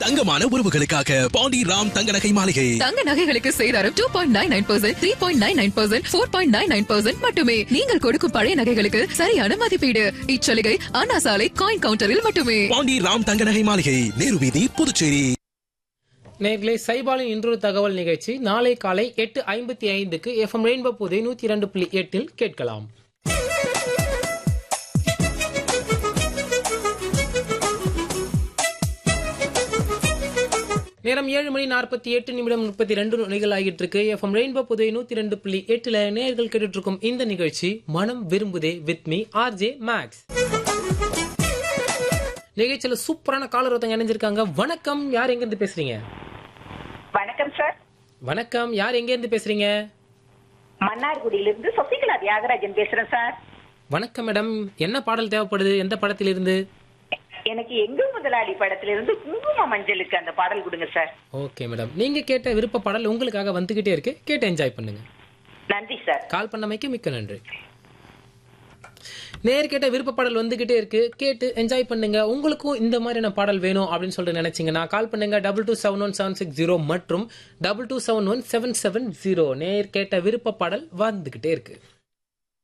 தங்கமான உறவுகளுக்காக பாண்டி ராம் தங்க நகை மாளிகை தங்க நகைகளுக்கு சேதாரம் two point nine nine percent three point nine nine percent four point nine nine percent மட்டுமே நீங்கள் கொடுக்கும் பழைய நகைகளுக்கு சரியான மதிப்பீடு இச்சலுகை அண்ணா சாலை காயின் கவுண்டரில் மட்டுமே பாண்டி ராம் தங்க நகை மாளிகை நேரு வீதி புதுச்சேரி நேர்களே சைபாலின் இன்றொரு தகவல் நிகழ்ச்சி நாளை காலை எட்டு ஐம்பத்தி ஐந்துக்கு எஃப்எம் ரெயின்போ புதை நூத்தி இரண்டு புள்ளி எட்டில் கேட்கலாம் நேரம் ஏழு மணி நாற்பத்தி எட்டு நிமிடம் முப்பத்தி ரெண்டு நொடிகள் ஆகிட்டு இருக்கு எஃப்எம் ரெயின்போ புதை நூத்தி ரெண்டு புள்ளி எட்டுல நேர்கள் கேட்டுட்டு இருக்கும் இந்த நிகழ்ச்சி மனம் விரும்புதே வித் மீ ஆர்ஜே மேக்ஸ் நிகழ்ச்சியில சூப்பரான காலர் ஒருத்தங்க இணைஞ்சிருக்காங்க வணக்கம் யார் எங்க இருந்து பேசுறீங்க வணக்கம் சார் வணக்கம் யார் எங்க இருந்து பேசுறீங்க மன்னார்குடியிலிருந்து சசிகலா தியாகராஜன் பேசுறேன் சார் வணக்கம் மேடம் என்ன பாடல் தேவைப்படுது எந்த படத்திலிருந்து எனக்கு எங்க முதலாளி படத்திலிருந்து குங்கும மஞ்சளுக்கு அந்த பாடல் கொடுங்க சார் ஓகே மேடம் நீங்க கேட்ட விருப்ப பாடல் உங்களுக்காக வந்துகிட்டே இருக்கு கேட்டு என்ஜாய் பண்ணுங்க நன்றி சார் கால் பண்ணமைக்கு மிக்க நன்றி நேர் கேட்ட விருப்ப பாடல் வந்துகிட்டே இருக்கு கேட்டு என்ஜாய் பண்ணுங்க உங்களுக்கும் இந்த மாதிரியான பாடல் வேணும் அப்படின்னு சொல்லிட்டு நினைச்சீங்கன்னா கால் பண்ணுங்க double two seven one seven six zero மற்றும் double two seven one seven seven zero நேர் கேட்ட விருப்ப பாடல் வந்துகிட்டே இருக்கு